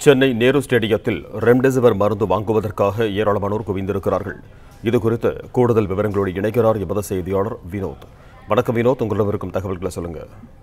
சென்னை நேரு ஸ்டேடியத்தில் ரெம்டெசிவிர் மருந்து வாங்குவதற்காக ஏராளமானோர் குவிந்திருக்கிறார்கள் இது குறித்து கூடுதல் விவரங்களோடு இணைக்கிறார் எமது செய்தியாளர் வினோத் வணக்கம் வினோத் உங்களிடம் இருக்கும் தகவல்களை சொல்லுங்க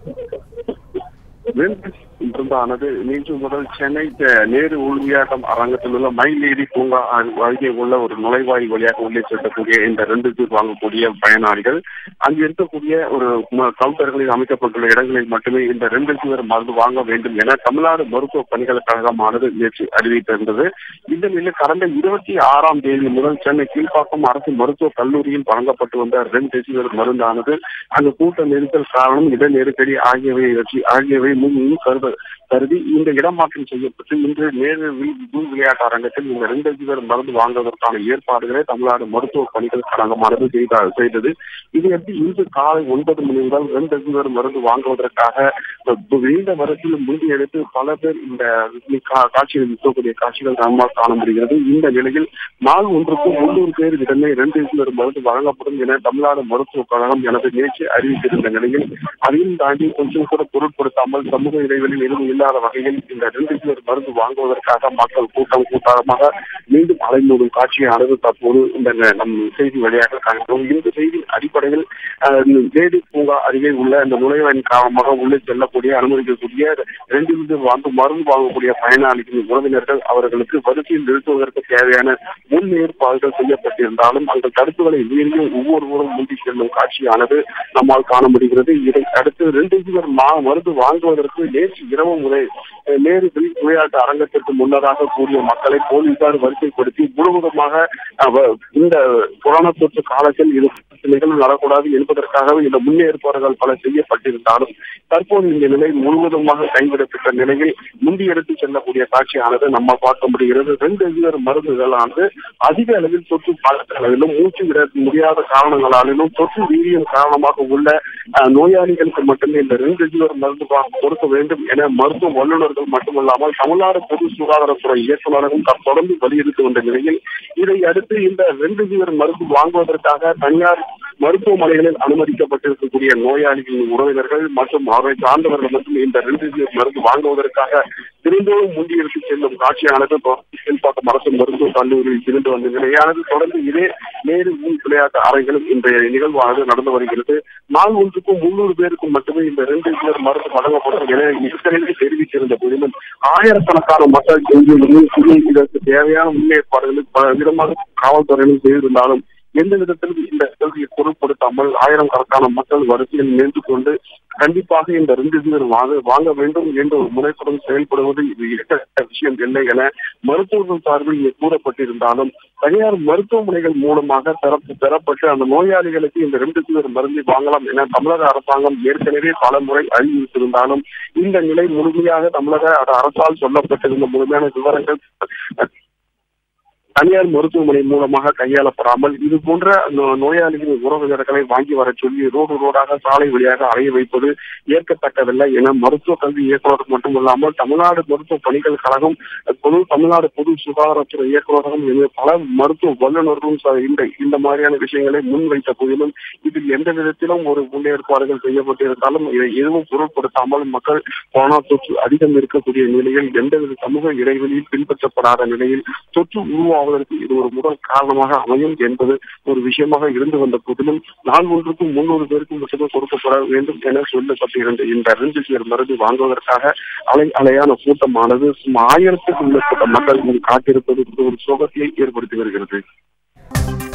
இருந்தானது நேற்று முதல் சென்னை த- நேரு உள்வியாட்டம் அரங்கத்தில் உள்ள மயிலேறி பூங்கா அ- அருகே உள்ள ஒரு நுழைவாயில் வழியாக உள்ளே செல்லக்கூடிய இந்த ரெண்டு பேர் வாங்கக்கூடிய பயனாளிகள் அங்கு இருக்கக்கூடிய ஒரு ம- கவுண்டர்களில் அமைக்கப்பட்டுள்ள இடங்களில் மட்டுமே இந்த ரெண்டு பேர் மருந்து வாங்க வேண்டும் என தமிழ்நாடு மருத்துவ பணிகள் கழகமானது நேற்று அறிவித்திருந்தது இந்த நிலையில் கடந்த இருபத்தி ஆறாம் தேதி முதல் சென்னை கீழ்ப்பாக்கம் அரசு மருத்துவக் கல்லூரியில் வழங்கப்பட்டு வந்த ரெம்டெசிவிர் மருந்தானது அங்கு கூட்ட நெரிசல் காரணம் இட நெருக்கடி ஆகியவை வச்சு- ஆகியவை முன் கருத கருதி இந்த இடமாற்றம் செய்யப்பட்டு இன்று நேரு வில் உள் விளையாட்டு அரங்கத்தில் இந்த ரெம்டெசிவிர் மருந்து வாங்குவதற்கான ஏற்பாடுகளை தமிழ்நாடு மருத்துவ பணிகள் கழகமானது செய்த- செய்தது இதையடுத்து இன்று காலை ஒன்பது மணி முதல் ரெம்டெசிவிர் மருந்து வாங்குவதற்காக அஹ், நீண்ட வரிசையில் முந்தி எடுத்து பல பேர் இந்த கா- காட்சியில் நிற்கக்கூடிய காட்சிகள் நம்மால் காண முடிகிறது இந்த நிலையில் நாள் ஒன்றுக்கு முன்னூறு பேர் இடமே ரெம்டெசிவிர் மருந்து வழங்கப்படும் என தமிழ்நாடு மருத்துவக் கழகம் எனது நேற்று அறிவித்திருந்த நிலையில் அதையும் தாண்டி கொஞ்சம் கூட பொருட்படுத்தாமல் சமூக இடைவெளி எதுவும் இல்லாத வகையில் இந்த ரெம்டெசிவிர் மருந்து வாங்குவதற்காக மக்கள் கூட்டம் கூட்டாரமாக மீண்டும் அலைமோதும் காட்சியானது தற்போது இந்த ந- நம் செய்தி வழியாக காண்கிறோம் இந்த செய்தியின் அடிப்படையில் அஹ், வேடி பூங்கா அருகே உள்ள இந்த நுழைவாயின் காரணமாக உள்ளே செல்லக்கூடிய அனுமதிக்கக்கூடிய ரெண்டு வீடு வாங்க மருந்து வாங்கக்கூடிய பயனாளிகளின் உறவினர்கள் அவர்களுக்கு வரிசையில் நிறுத்துவதற்கு தேவையான முன் ஏற்பாடுகள் செய்யப்பட்டிருந்தாலும் அந்த தடுப்புகளை மீறியும் ஒவ்வொருவரும் முந்தி செல்லும் காட்சியானது நம்மால் காண முடிகிறது இதை அடுத்து ரெண்டு பேர் மா மருந்து வாங்குவதற்கு நேற்று இரவு முதல் அஹ், நேரு வில் விளையாட்டு அரங்கத்திற்கு முன்னதாக கூடிய மக்களை போலீசார் வரிசைப்படுத்தி முழுவதுமாக அவ- இந்த கொரோனா தொற்று காலத்தில் இது நிகழ்வு நடக்கூடாது என்பதற்காகவே இந்த முன்னேற்பாடுகள் பல செய்யப்பட்டிருந்தாலும் தற்போது இந்த நிலை முழுவதுமாக கைவிடப்பட்ட நிலையில் முந்தி எடுத்து செல்லக்கூடிய காட்சியானது நம்ம பார்க்க முடிகிறது ரெண்டு வெவ்வேறு மருந்துகளானது அதிக அளவில் தொற்று பாதிப்புகளிலும் மூச்சு விட முடியாத காரணங்களாலும் தொற்று வீரியம் காரணமாக உள்ள அஹ், நோயாளிகளுக்கு மட்டுமே இந்த ரெண்டு வெவ்வேறு மருந்து வா- கொடுக்க வேண்டும் என மருத்துவ வல்லுநர்கள் மட்டுமல்லாமல் தமிழ்நாடு பொது சுகாதாரத்துறை இயக்குநரகம் த- தொடர்ந்து வலியுறுத்தி வந்த நிலையில் இதை அடுத்து இந்த ரெண்டு வெவ்வேறு மருந்து வாங்குவதற்காக தனியார் மருத்துவமனைகளில் அனுமதிக்கப்பட்டிருக்கக்கூடிய நோயாளிகளின் உறவினர்கள் மற்றும் அவரை சார்ந்தவர்கள் மற்றும் இந்த ரெண்டு மருந்து வாங்குவதற்காக திரும்பவும் முண்டியெடுத்து செல்லும் காட்சியானது தொடர்ந்து கீழ்ப்பாக்கம் அரசு மருத்துவ கல்லூரியில் இருந்து வந்த நிலையானது தொடர்ந்து இதே நேரு உள் விளையாட்டு அறைகளும் இன்றைய நிகழ்வானது நடந்து வருகிறது நாள் ஒன்றுக்கும் முன்னூறு பேருக்கும் மட்டுமே இந்த ரெண்டு பேர் மருந்து வழங்கப்படும் என ஏற்கனவே தெரிவித்திருந்த போதிலும் ஆயிரக்கணக்கான மக்கள் இங்கு இதற்கு தேவையான முன்னேற்பாடுகளை பல விதமாக காவல்துறையினர் செய்திருந்தாலும் எந்த விதத்திலும் இந்த கேள்வியை பொருட்படுத்தாமல் ஆயிரம் கணக்கான மக்கள் வரிசையில் நின்று கொண்டு கண்டிப்பாக இந்த ரெண்டு பேர் வாங்க வாங்க வேண்டும் என்ற ஒரு முனைப்புடன் செயல்படுவது இது இயற்கை விஷயம் இல்லை என மருத்துவர்கள் சார்பில் இங்கே கூறப்பட்டிருந்தாலும் தனியார் மருத்துவமனைகள் மூலமாக பெற- பெறப்பட்டு அந்த நோயாளிகளுக்கு இந்த ரெண்டு பேர் மருந்தை வாங்கலாம் என தமிழக அரசாங்கம் ஏற்கனவே பல முறை அறிவித்திருந்தாலும் இந்த நிலை முழுமையாக தமிழக அரசால் சொல்லப்பட்டிருந்த முழுமையான விவரங்கள் தனியார் மருத்துவமனை மூலமாக கையாளப்படாமல் இது போன்ற நோ- நோயாளிகளின் உறவினர்களை வாங்கி வர சொல்லி ரோடு ரோடாக சாலை வழியாக அலைய வைப்பது ஏற்கத்தக்கதில்லை என மருத்துவ கல்வி இயக்குநர் மட்டுமல்லாமல் தமிழ்நாடு மருத்துவ பணிகள் கழகம் பொது தமிழ்நாடு பொது சுகாதாரத்துறை இயக்குநரகம் என பல மருத்துவ வல்லுநர்களும் ச- இந்த இந்த மாதிரியான விஷயங்களை முன்வைத்த போதிலும் இதில் எந்த விதத்திலும் ஒரு முன்னேற்பாடுகள் செய்யப்பட்டிருந்தாலும் இதை எதுவும் பொருட்படுத்தாமல் மக்கள் கொரோனா தொற்று அதிகம் இருக்கக்கூடிய நிலையில் எந்தவித சமூக இடைவெளியில் பின்பற்றப்படாத நிலையில் தொற்று உருவாவதற்கு இது ஒரு முதல் காரணமாக அமையும் என்பது ஒரு விஷயமாக இருந்து வந்த போதிலும் நாள் ஒன்றுக்கும் முன்னூறு பேருக்கும் மட்டுமே கொடுக்கப்பட வேண்டும் என சொல்லப்பட்டிருந்த இந்த ரெண்டு பேர் மருந்து வாங்குவதற்காக அலை அலையான கூட்டமானது சுமார் ஆயிரத்துக்கும் மேற்பட்ட மக்கள் இங்கு காத்திருப்பது ஒரு சோகத்தை ஏற்படுத்தி வருகிறது